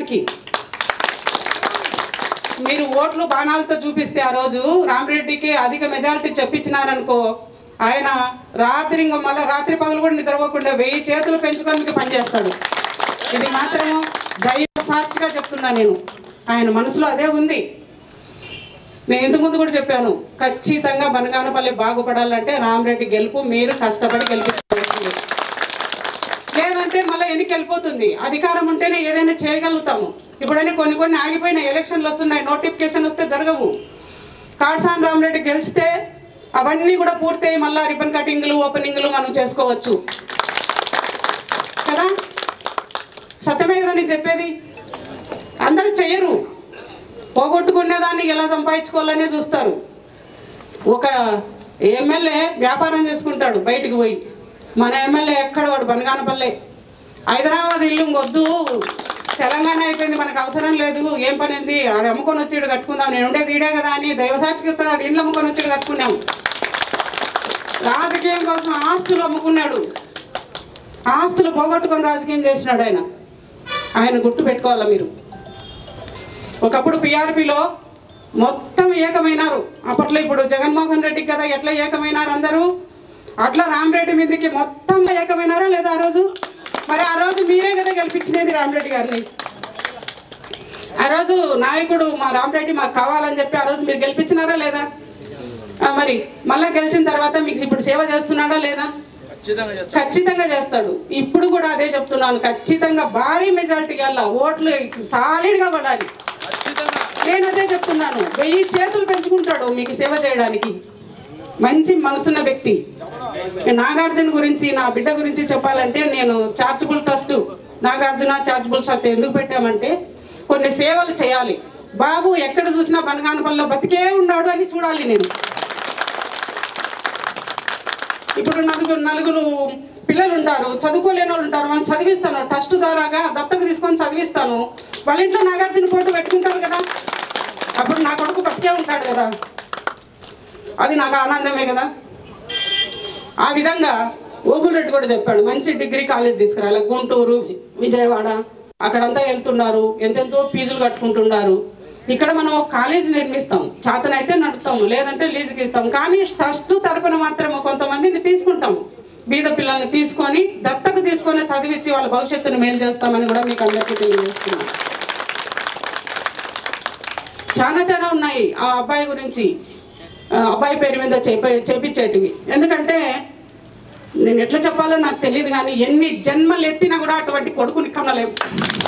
రామరెడ్డికి మీరు ఓట్లు బాణాలతో చూపిస్తే ఆ రోజు రామరెడ్డికి అధిక మెజారిటీ చెప్పించినారనుకో ఆయన రాత్రి ఇంక మళ్ళీ రాత్రి పగలు కూడా నిద్రపోకుండా వెయ్యి చేతులు పెంచుకొని మీకు పనిచేస్తాడు ఇది మాత్రము దైవ సాక్షిగా చెప్తున్నా నేను ఆయన మనసులో అదే ఉంది నేను ఇంతకు ముందు కూడా చెప్పాను ఖచ్చితంగా బనగానపల్లి బాగుపడాలంటే రామరెడ్డి గెలుపు మీరు కష్టపడి గెలిపించాల్సింది లేదంటే మళ్ళీ ఎన్నిక వెళ్ళిపోతుంది అధికారం ఉంటేనే ఏదైనా చేయగలుగుతాము ఇప్పుడైనా కొన్ని కొన్ని ఆగిపోయిన ఎలక్షన్లు వస్తున్నాయి నోటిఫికేషన్ వస్తే జరగవు కాడ్సాన్ రామరెడ్డి గెలిస్తే అవన్నీ కూడా పూర్తయి మళ్ళీ రిబన్ కటింగ్లు ఓపెనింగ్లు మనం చేసుకోవచ్చు కదా సత్యమే కదా నేను చెప్పేది అందరూ చెయ్యరు పోగొట్టుకునేదాన్ని ఎలా సంపాదించుకోవాలనే చూస్తారు ఒక ఎమ్మెల్యే వ్యాపారం చేసుకుంటాడు బయటికి పోయి మన ఎమ్మెల్యే ఎక్కడ వాడు బనగానపల్లె హైదరాబాద్ ఇల్లు వద్దు తెలంగాణ అయిపోయింది మనకు అవసరం లేదు ఏం పని ఉంది ఆడ అమ్ముకొని వచ్చి ఈడ కట్టుకుందాం నేను ఉండేది ఈడే కదా అని దైవసాక్షికి చెప్తున్నాడు ఇండ్లు అమ్ముకొని వచ్చి ఈడ కట్టుకున్నాం రాజకీయం కోసం ఆస్తులు అమ్ముకున్నాడు ఆస్తులు పోగొట్టుకొని రాజకీయం చేసినాడు ఆయన ఆయన గుర్తు పెట్టుకోవాలా మీరు ఒకప్పుడు పిఆర్పిలో మొత్తం ఏకమైనారు అప్పట్లో ఇప్పుడు జగన్మోహన్ రెడ్డికి కదా ఎట్లా ఏకమైనారు అందరూ అట్లా రామరెడ్డి మీదకి మొత్తం ఏకమైనారా లేదా ఆ రోజు మరి ఆ రోజు మీరే కదా గెలిపించినది రామరెడ్డి గారిని ఆ రోజు నాయకుడు మా రామరెడ్డి మాకు కావాలని చెప్పి ఆ రోజు మీరు గెలిపించినారా లేదా ఆ, మరి మళ్ళా గెలిచిన తర్వాత మీకు ఇప్పుడు సేవ చేస్తున్నాడా లేదా ఖచ్చితంగా చేస్తాం ఖచ్చితంగా చేస్తాడు ఇప్పుడు కూడా అదే చెప్తున్నాను ఖచ్చితంగా భారీ మెజారిటీ గల ఓట్లు సాలిడ్ గా పడాలి ఖచ్చితంగా నేను అదే చెప్తున్నాను వెయ్యి చేతులు పెంచుకుంటాడు మీకు సేవ చేయడానికి మంచి మనసున్న వ్యక్తి నాగార్జున గురించి నా బిడ్డ గురించి చెప్పాలంటే నేను chargeable trust Nagarjuna chargeable trust ఎందుకు పెట్టామంటే కొన్ని సేవలు చేయాలి బాబు ఎక్కడ చూసినా బనగానపల్లిలో బతికే ఉన్నాడు అని చూడాలి నేను ఇప్పుడు నలుగురు నలుగురు పిల్లలు ఉంటారు చదువుకోలేని వాళ్ళు ఉంటారు వాళ్ళని చదివిస్తాను ట్రస్ట్ ద్వారాగా దత్తకు తీసుకొని చదివిస్తాను వాళ్ళ ఇంట్లో నాగార్జున ఫోటో పెట్టుకుంటారు కదా అప్పుడు నా కొడుకు బతికే ఉంటాడు కదా అది నాకు ఆనందమే కదా ఆ విధంగా ఓపులరెడ్డి కూడా చెప్పాడు మంచి డిగ్రీ కాలేజ్ తీసుకురాలి గుంటూరు విజయవాడ అక్కడంతా వెళ్తున్నారు ఎంతెంతో ఫీజులు కట్టుకుంటున్నారు ఇక్కడ మనం ఒక కాలేజీ నిర్మిస్తాం చేతనైతే నడుపుతాము లేదంటే లీజుకి ఇస్తాం కానీ ట్రస్ట్ తరపున మాత్రం కొంతమందిని తీసుకుంటాం బీద పిల్లల్ని తీసుకొని దత్తకు తీసుకొని చదివించి వాళ్ళ భవిష్యత్తును మేలు చేస్తామని కూడా మీకు అందరికీ తెలియజేస్తున్నాం చాలా చాలా ఉన్నాయి ఆ అబ్బాయి గురించి ఆ అబ్బాయి పేరు మీద చేప చేపించేటివి ఎందుకంటే నేను ఎట్లా చెప్పాలో నాకు తెలియదు కానీ ఎన్ని జన్మలు ఎత్తినా కూడా అటువంటి కొడుకుని కనలేము